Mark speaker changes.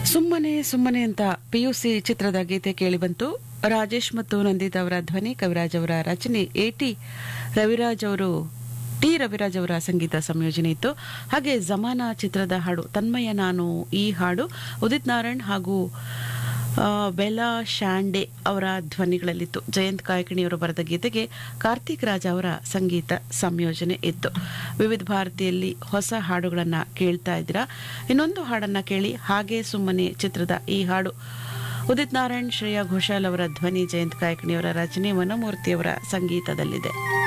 Speaker 1: ಸುಮ್ಮನೆ ಸುಮ್ಮನೆ ಅಂತ ಪಿಯುಸಿ ಚಿತ್ರದ ಗೀತೆ ಕೇಳಿಬಂತು ರಾಜೇಶ್ ಮತ್ತು ನಂದಿತ್ ಅವರ ಧ್ವನಿ ಕವಿರಾಜ್ ಅವರ ರಚನೆ ಎಟಿ ರವಿರಾಜ್ ಅವರು ಟಿ ರವಿರಾಜ್ ಅವರ ಸಂಗೀತ ಸಂಯೋಜನೆ ಇತ್ತು ಹಾಗೆ ಜಮಾನಾ ಚಿತ್ರದ ಹಾಡು ತನ್ಮಯ ನಾನು ಈ ಹಾಡು ಉದಿತ್ ನಾರಾಯಣ್ ಹಾಗೂ ಆ, ಬೆಲಾ ಶಾಂಡೆ ಅವರ ಧ್ವನಿಗಳಲ್ಲಿತ್ತು ಜಯಂತ್ ಕಾಯಕಿಣಿಯವರು ಬರೆದ ಗೀತೆಗೆ ಕಾರ್ತಿಕ್ ರಾಜ್ ಅವರ ಸಂಗೀತ ಸಂಯೋಜನೆ ಇತ್ತು ವಿವಿಧ ಭಾರತಿಯಲ್ಲಿ ಹೊಸ ಹಾಡುಗಳನ್ನ ಕೇಳ್ತಾ ಇದ್ದೀರಾ ಇನ್ನೊಂದು ಹಾಡನ್ನ ಕೇಳಿ ಹಾಗೆ ಸುಮ್ಮನೆ ಚಿತ್ರದ ಈ ಹಾಡು ಉದಿತ್ ನಾರಾಯಣ್ ಶ್ರೇಯಾ ಘೋಷಾಲ್ ಅವರ ಧ್ವನಿ ಜಯಂತ್ ಕಾಯಕಿಣಿಯವರ ರಚನೆ ವನಮೂರ್ತಿಯವರ ಸಂಗೀತದಲ್ಲಿದೆ